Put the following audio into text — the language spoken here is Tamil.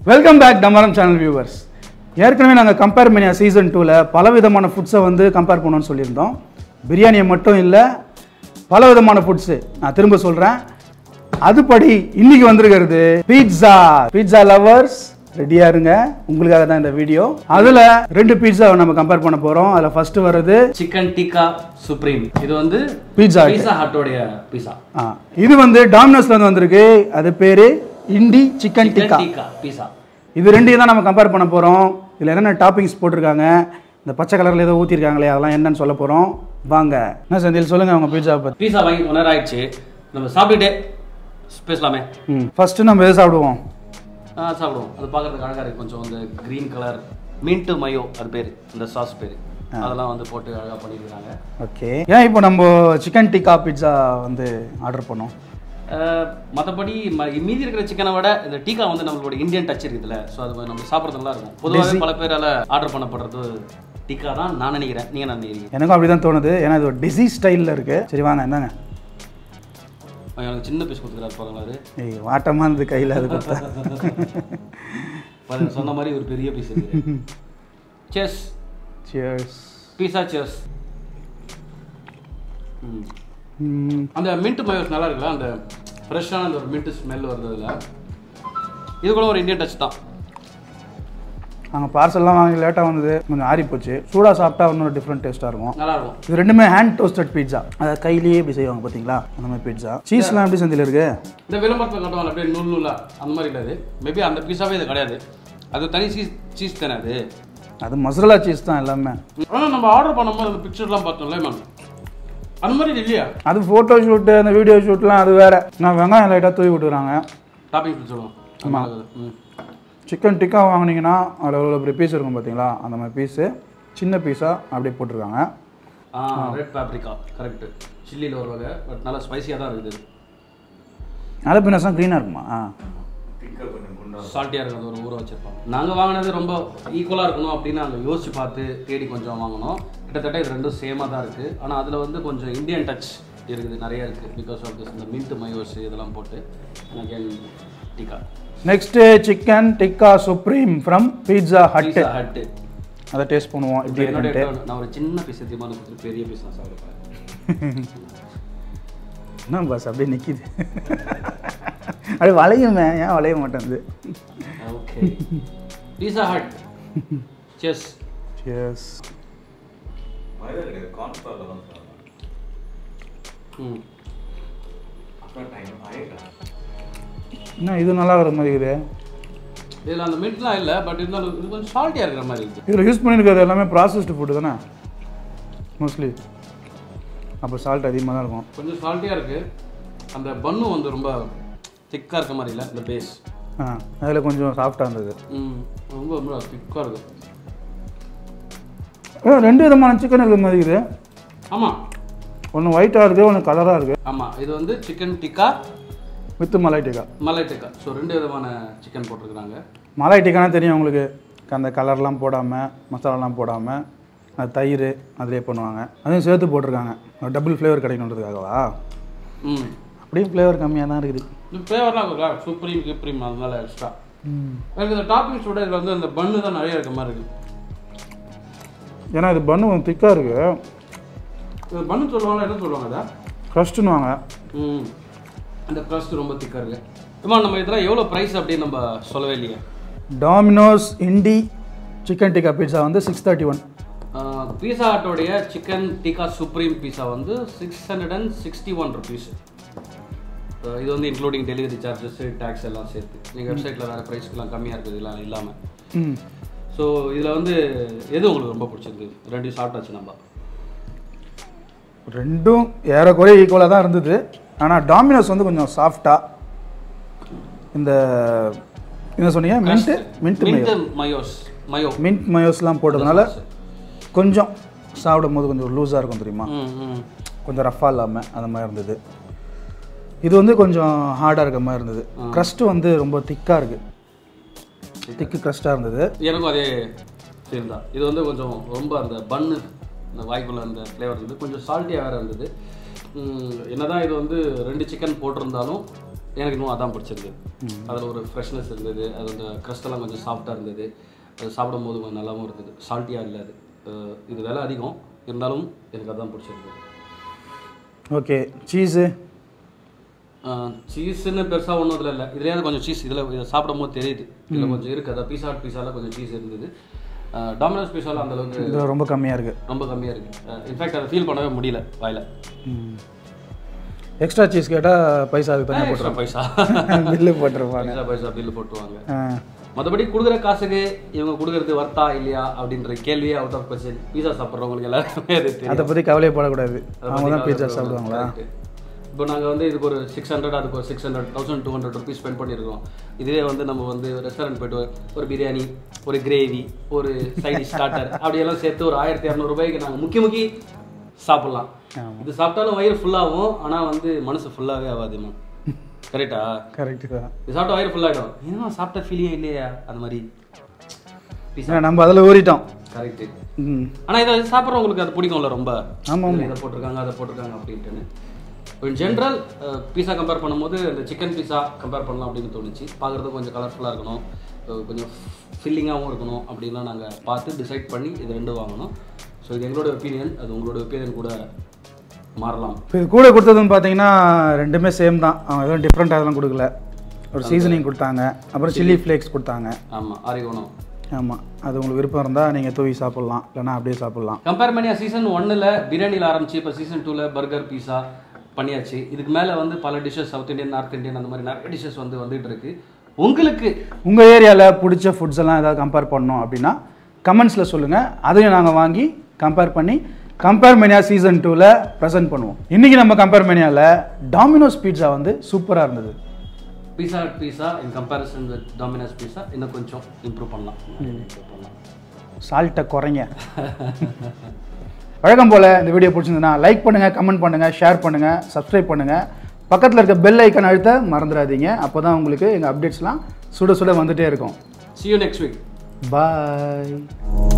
வெல்கம் பேக் டமரம் சேனல் வியூவர்ஸ் ஏற்கனவே நாங்கள் கம்பேர் பண்ணிய சீசன் டூவில் பல விதமான ஃபுட்ஸை வந்து கம்பேர் பண்ணோம்னு சொல்லியிருந்தோம் பிரியாணியை மட்டும் இல்லை பல விதமான ஃபுட்ஸு நான் திரும்ப சொல்கிறேன் அதுபடி இன்னைக்கு வந்திருக்கிறது பீட்சா பீட்சா லவர்ஸ் ரெடியா இருங்க உங்களுக்காக தான் இந்த வீடியோ அதில் ரெண்டு பீட்சாவை நம்ம கம்பேர் பண்ண போகிறோம் அதில் ஃபர்ஸ்ட் வர்றது சிக்கன் டிக்கா சுப்ரீம் இது வந்து பீட்சா பீஸா ஹட்டோடைய பீஸா ஆ இது வந்து டாமினோஸ்ல இருந்து வந்திருக்கு அது பேர் indi chicken tikka chicken tikka pizza இது ரெண்டையும் தான் நம்ம கம்பேர் பண்ண போகிறோம் இதில் என்னென்ன டாப்பிங்ஸ் போட்டிருக்காங்க இந்த பச்சை கலரில் ஏதோ ஊற்றிருக்காங்களே அதெல்லாம் என்னன்னு சொல்ல போகிறோம் வாங்க என்ன செந்தில் சொல்லுங்கள் அவங்க பீட்சா பற்றி பீஸா வாங்கி ஒன் நேரம் ஆயிடுச்சு நம்ம சாப்பிட்டுட்டே பேசலாமே ம் ஃபஸ்ட்டு நம்ம எது சாப்பிடுவோம் ஆ சாப்பிடுவோம் அது பார்க்கறதுக்கு அழகா இருக்கு கொஞ்சம் அந்த க்ரீன் கலர் மின்ட் மயோ அது பேர் இந்த சாஸ் பேர் அதெல்லாம் வந்து போட்டு அழகா பண்ணியிருக்காங்க ஓகே ஏன் இப்போ நம்ம சிக்கன் டிக்கா பீட்சா வந்து ஆர்டர் பண்ணோம் மற்றபடி மீதி இருக்கிற சிக்கனை விட இந்த டீக்கா வந்து நம்மளோட இந்தியன் டச் இருக்குதுல்ல ஸோ அது நம்ம சாப்பிட்றது நல்லா இருக்கும் பொதுவாகவே பல பேரால ஆர்டர் பண்ணப்படுறது டிக்கா தான் நான் நினைக்கிறேன் நீங்கள் என்ன நினைக்கிறீங்க எனக்கும் அப்படி தான் தோணுது ஏன்னா இது ஒரு டிசீஸ் ஸ்டைலில் இருக்குது சரி வாங்க என்னங்க எனக்கு சின்ன பீஸ் கொடுத்துக்கிறாரு பாருங்களா ஏய் வாட்டமாக இருந்தது கையில் அது கொடுத்தா பாருங்க சொன்ன மாதிரி ஒரு பெரிய பீஸ் இருக்கு செஸ் சியர்ஸ் பீஸா செஸ் அந்த மின்ட் மயோஸ் நல்லா இருக்குல்ல அந்த ஃப்ரெஷ்ஷான அந்த ஒரு மின்ட் ஸ்மெல் வருதுல இது கூட ஒரு இந்தியன் டச் தான் நாங்கள் பார்சல்லாம் வாங்கி லேட்டாக வந்தது கொஞ்சம் ஆறி போச்சு சூடாக சாப்பிட்டா இன்னொரு டிஃப்ரெண்ட் டேஸ்ட்டாக இருக்கும் நல்லா இருக்கும் இது ரெண்டுமே ஹேண்ட் டோஸ்டட் பீட்சா அதை கையிலேயே இப்படி செய்வாங்க பார்த்தீங்களா அந்த மாதிரி பீட்சா சீஸ்லாம் எப்படி செந்தில் இருக்கு இந்த விளம்பரத்தில் கட்டுவாங்க அப்படியே நூல் நூலா அந்த மாதிரி இல்லை அது மேபி அந்த பீஸாவே இது கிடையாது அது தனி சீஸ் சீஸ் தானே அது அது மசாலா சீஸ் தான் எல்லாமே ஆனால் நம்ம ஆர்டர் பண்ணும்போது அந்த பிக்சர்லாம் பார்த்தோம்ல மேம் அந்த மாதிரி இது இல்லையா அது ஃபோட்டோ ஷூட்டு அந்த வீடியோ ஷூட்லாம் அது வேற நான் வெங்காயம் லைட்டாக தூவி விட்டுறாங்க டாப்பிங் சொல்லுவோம் ஆமாம். ம் சிக்கன் டிக்கா வாங்குனீங்கன்னா அதில் எவ்வளோ பெரிய பீஸ் இருக்கும் பார்த்தீங்களா அந்த மாதிரி பீஸு சின்ன பீஸாக அப்படியே போட்டிருக்காங்க ஆ ரெட் பேப்ரிக்கா கரெக்ட் சில்லியில் ஒரு வகை பட் நல்லா ஸ்பைசியாக தான் இருக்குது நல்ல பின்னஸ்லாம் க்ரீனாக இருக்குமா ஆ சால்ட்டியாக இருக்கிறது ஒரு ஊற வச்சிருப்பாங்க நாங்கள் வாங்கினது ரொம்ப ஈக்குவலாக இருக்கணும் அப்படின்னு நாங்கள் யோசிச்சு பார்த்து தேடி கொஞ்சம் வாங்கினோம் கிட்டத்தட்ட இது ரெண்டும் சேமாக தான் இருக்குது ஆனால் அதில் வந்து கொஞ்சம் இந்தியன் டச் இருக்குது நிறைய இருக்குது பிகாஸ் ஆஃப் திஸ் இந்த மின்ட் மயோஸ் இதெல்லாம் போட்டு again tikka next chicken tikka supreme from pizza hut pizza hut அதை டேஸ்ட் பண்ணுவோம் இப்படி என்னோட இருக்குன்ட்டு நான் ஒரு சின்ன பீஸ் எத்தியமாக கொடுத்துட்டு பெரிய பீஸ் நான் சாப்பிடுவேன் என்ன பஸ் அப்படியே நிற்கிது அப்படியே வளையுமே ஏன் வளைய மாட்டேங்குது okay pizza hut cheese yes ம் என்ன இது நல்லா இருக்கிற மாதிரி இருக்குது இதில் அந்த மின்ட்லாம் இல்லை பட் இருந்தாலும் இது கொஞ்சம் சால்ட்டியாக இருக்கிற மாதிரி இருக்குது இதில் யூஸ் பண்ணியிருக்கிறது எல்லாமே ப்ராசஸ்டு ஃபுட்டு தானே மோஸ்ட்லி அப்போ சால்ட் அதிகமாக தான் இருக்கும் கொஞ்சம் சால்ட்டியாக இருக்குது அந்த பன்னு வந்து ரொம்ப திக்காக இருக்க மாதிரி இல்லை இந்த பேஸ் ஆ அதில் கொஞ்சம் சாஃப்டாக இருந்தது ம் ரொம்ப ரொம்ப திக்காக இருக்கு ஏ, ரெண்டு விதமான சிக்கன் இருக்கிற மாதிரி இருக்குது ஆமாம் ஒன்று ஒயிட்டாக இருக்குது ஒன்று கலராக இருக்குது ஆமாம் இது வந்து chicken tikka with malai tikka malai tikka so ரெண்டு விதமான சிக்கன் போட்டிருக்கிறாங்க மலாய் டிக்கானா தெரியும் உங்களுக்கு அந்த கலர்லாம் போடாமல் மசாலாலாம் போடாமல் அது தயிர் அதிலே பண்ணுவாங்க அதையும் சேர்த்து போட்டிருக்காங்க டபுள் ஃப்ளேவர் கிடைக்கணுன்றதுக்காகவா ம் அப்படியும் ஃப்ளேவர் கம்மியாக தான் இருக்குது இது ஃப்ளேவர்லாம் இருக்குல்ல சுப்ரீம் கிப்ரீம் அதனால எக்ஸ்ட்ரா எனக்கு இந்த டாப்பிங்ஸ் விட இதில் வந்து அந்த பன்னு தான் நிறைய இருக்க மாதிரி இருக்குது ஏன்னா இது பண்ணு கொஞ்சம் திக்காக இருக்குது இது பன்னு சொல்லுவாங்க என்ன சொல்லுவாங்க அதை க்ரஸ்ட்டுன்னுவாங்க ம் அந்த க்ரஸ்ட் ரொம்ப திக்காக இருக்கு இம்மா நம்ம இதெல்லாம் எவ்வளோ ப்ரைஸ் அப்படின்னு நம்ம சொல்லவே இல்லையே Domino's indi chicken tikka pizza வந்து சிக்ஸ் தேர்ட்டி ஒன் பீஸா ஹட்டோடைய சிக்கன் டிக்கா சுப்ரீம் பீஸா வந்து six hundred and sixty one rupees இது வந்து இன்க்ளூடிங் டெலிவரி சார்ஜஸ் டேக்ஸ் எல்லாம் சேர்த்து நீங்கள் வெப்சைட்டில் வேறு ப்ரைஸ்க்கெலாம் கம்மியாக இருக்குது இதெல்லாம் இல்லாமல் ம் ஸோ இதில் வந்து எது உங்களுக்கு ரொம்ப பிடிச்சிருக்கு ரெண்டையும் சாப்பிட்டாச்சு நம்ம ரெண்டும் ஏறக்குறைய ஈக்குவலாக தான் இருந்தது ஆனால் டாமினோஸ் வந்து கொஞ்சம் சாஃப்டாக இந்த என்ன சொன்னீங்க mint mint mayo mint mayos mayo mint மயோஸ்லாம் போட்டதுனால கொஞ்சம் சாப்பிடும் போது கொஞ்சம் லூஸாக இருக்கும் தெரியுமா ம் ம் கொஞ்சம் ரஃப்பாக இல்லாமல் அந்த மாதிரி இருந்தது இது வந்து கொஞ்சம் ஹார்டாக இருக்க மாதிரி இருந்தது க்ரஸ்ட்டு வந்து ரொம்ப திக்காக இருக்குது திக்கு க்ரஸ்ட்டாக இருந்தது எனக்கும் அதே ஃபீல் தான் இது வந்து கொஞ்சம் ரொம்ப அந்த பன்னு இந்த வாய்க்குள்ள அந்த ஃப்ளேவர் இருந்தது கொஞ்சம் சால்ட்டியாக வேறு இருந்தது உம், என்னதான் இது வந்து ரெண்டு சிக்கன் போட்டிருந்தாலும் எனக்கு இன்னும் அதான் பிடிச்சிருந்தது அதில் ஒரு ஃப்ரெஷ்னஸ் இருந்தது அது அந்த crust எல்லாம் கொஞ்சம் சாஃப்டாக இருந்தது அது சாப்பிடும்போது கொஞ்சம் நல்லாவும் இருந்தது சால்ட்டியாக இல்லை அது அஹ் இது விலை அதிகம் இருந்தாலும் எனக்கு அதான் பிடிச்சிருந்தது ஓகே சீஸு சீஸ்ன்னு பெருசாக ஒன்றும் இதில் இல்லை இதுலேயே கொஞ்சம் சீஸ் இதில் இதை சாப்பிடும் போது தெரியுது இதில் கொஞ்சம் இருக்குது அதான் பீஸா பீஸாவில் கொஞ்சம் சீஸ் இருந்தது டாமினோஸ் பீஸாவில் அந்த அளவுக்கு இது ரொம்ப கம்மியாக இருக்குது ரொம்ப கம்மியாக இருக்குது இன்ஃபேக்ட் அதை ஃபீல் பண்ணவே முடியல வாயில் எக்ஸ்ட்ரா சீஸ் கேட்டால் பைசா அதுக்கு தனியாக எக்ஸ்ட்ரா பைசா போட்டு பில்லு போட்டிருப்பாங்க எக்ஸ்ட்ரா பைசா பில்லு போட்டுருவாங்க ஆ, மற்றபடி கொடுக்குற காசுக்கு இவங்க கொடுக்குறது வர்த்தா இல்லையா அப்படின்ற கேள்வியே அவுட் ஆஃப் கொஸ்டின் பீஸா சாப்பிட்றவங்களுக்கு எல்லாருமே அது தெரியும் அதை பற்றி கவலையப்படக்கூடாது அதை அவங்க தான் பத்தி பீட்சா கவலைப்பட சாப்பிடுவாங்களா correct. இப்போ நாங்கள் வந்து இதுக்கு ஒரு சிக்ஸ் ஹண்ட்ரட் அதுக்கு ஒரு six hundred thousand two hundred rupees spend பண்ணியிருக்கோம் இதுவே வந்து நம்ம வந்து ரெஸ்டாரண்ட் போயிட்டு ஒரு பிரியாணி ஒரு கிரேவி ஒரு சைட் ஸ்டார்டர் அப்படியெல்லாம் சேர்த்து ஒரு ஆயிரத்தி இரநூறுபாய்க்கு நாங்கள் முக்கி முக்கி சாப்பிட்லாம் இது சாப்பிட்டாலும் வயிறு ஃபுல்லாகும் ஆனால் வந்து மனசு ஃபுல்லாகவே ஆகாதுமா கரெக்டா கரெக்டு தான் இது சாப்பிட்டா வயிறு ஃபுல்லாகிடும் ஏன்னா சாப்பிட்ட ஃபீலியே இல்லையா அந்த மாதிரி ஏன்னா நம்ம அதில் ஊறிட்டோம் கரெக்டு ம் ஆனால் இதை சாப்பிட்றவங்களுக்கு அது பிடிக்கும்ல ரொம்ப ஆமாம் இதுல இதை போட்டிருக்காங்க அதை போட்டிருக்காங்க அப்படின்ட்டுன்னு இன் ஜென்ரல் பீஸா கம்பேர் பண்ணும்போது இந்த சிக்கன் பீஸா கம்பேர் பண்ணலாம் அப்படின்னு தோணுச்சு பார்க்குறதுக்கு கொஞ்சம் கலர்ஃபுல்லாக இருக்கணும் அஹ் கொஞ்சம் ஃபில்லிங்காகவும் இருக்கணும் அப்படின்லாம் நாங்கள் பார்த்து டிசைட் பண்ணி இது ரெண்டும் வாங்கணும் ஸோ இது எங்களோட ஒப்பீனியன் அது உங்களோட ஒப்பீனியன் கூட மாறலாம் இப்போ இது கூட கொடுத்ததுன்னு பார்த்தீங்கன்னா ரெண்டுமே சேம் தான் அவங்க எதுவும் டிஃப்ரெண்ட் அதெல்லாம் கொடுக்கல ஒரு சீசனிங் கொடுத்தாங்க அப்புறம் சில்லி ஃப்ளேக்ஸ் கொடுத்தாங்க ஆமாம் ஆரிகோனம் ஆமாம் அது உங்களுக்கு விருப்பம் இருந்தால் நீங்கள் தூவி சாப்பிட்லாம் இல்லைன்னா அப்படியே சாப்பிட்லாம் கம்பேர் பண்ணியா சீசன் ஒன்னில் பிரியாணியில் ஆரம்பிச்சு இப்போ சீசன் டூவில் பர்கர் பீஸா பண்ணியாச்சு இதுக்கு மேலே வந்து பல dishes south Indian north Indian அந்த மாதிரி நிறைய டிஷ்ஷஸ் வந்து வந்துட்டு இருக்கு உங்களுக்கு உங்கள் ஏரியாவில் பிடிச்ச ஃபுட்ஸ் எல்லாம் ஏதாவது கம்பேர் பண்ணோம் அப்படின்னா கமெண்ட்ஸில் சொல்லுங்கள் அதையும் நாங்கள் வாங்கி கம்பேர் பண்ணி கம்பேர் மெனியா சீசன் டூவில் ப்ரெசென்ட் பண்ணுவோம் இன்றைக்கி நம்ம கம்பேர் மெனியாவில் டாமினோஸ் பீட்சா வந்து சூப்பராக இருந்தது pizza pizza in comparison with Domino's pizza இன்னும் கொஞ்சம் இம்ப்ரூவ் பண்ணலாம் இம்ப்ரூவ் பண்ணலாம் சால்ட்டை குறைங்க வழக்கம் போல் இந்த வீடியோ பிடிச்சிருந்ததுன்னா லைக் பண்ணுங்கள் கமெண்ட் பண்ணுங்கள் ஷேர் பண்ணுங்கள் சப்ஸ்கிரைப் பண்ணுங்கள் பக்கத்தில் இருக்க பெல் ஐக்கன் அழுத்த மறந்துடாதீங்க அப்போ தான் உங்களுக்கு எங்கள் அப்டேட்ஸ்லாம் சுட சுட வந்துட்டே இருக்கும் see you next week bye